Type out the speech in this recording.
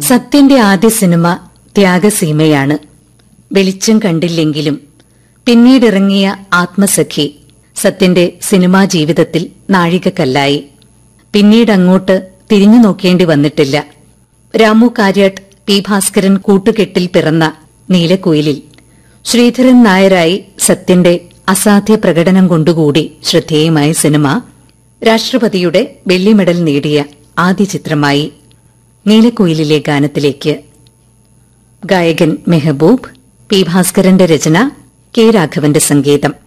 സത്യന്റെ ആദ്യ സിനിമ ത്യാഗസീമയാണ് വെളിച്ചം കണ്ടില്ലെങ്കിലും പിന്നീടിറങ്ങിയ ആത്മസഖി സത്യന്റെ സിനിമാ ജീവിതത്തിൽ നാഴികക്കല്ലായി പിന്നീടങ്ങോട്ട് തിരിഞ്ഞു നോക്കേണ്ടി വന്നിട്ടില്ല രാമു കാര്യാട്ട് പി ഭാസ്കരൻ കൂട്ടുകെട്ടിൽ പിറന്ന നീലക്കുയിലിൽ ശ്രീധരൻ നായരായി സത്യന്റെ അസാധ്യ പ്രകടനം കൊണ്ടുകൂടി ശ്രദ്ധേയമായ സിനിമ രാഷ്ട്രപതിയുടെ വെള്ളി മെഡൽ നേടിയ ആദ്യ ചിത്രമായി നീലക്കുയിലിലെ ഗാനത്തിലേക്ക് ഗായകൻ മെഹബൂബ് പി ഭാസ്കരന്റെ രചന കെ രാഘവന്റെ സംഗീതം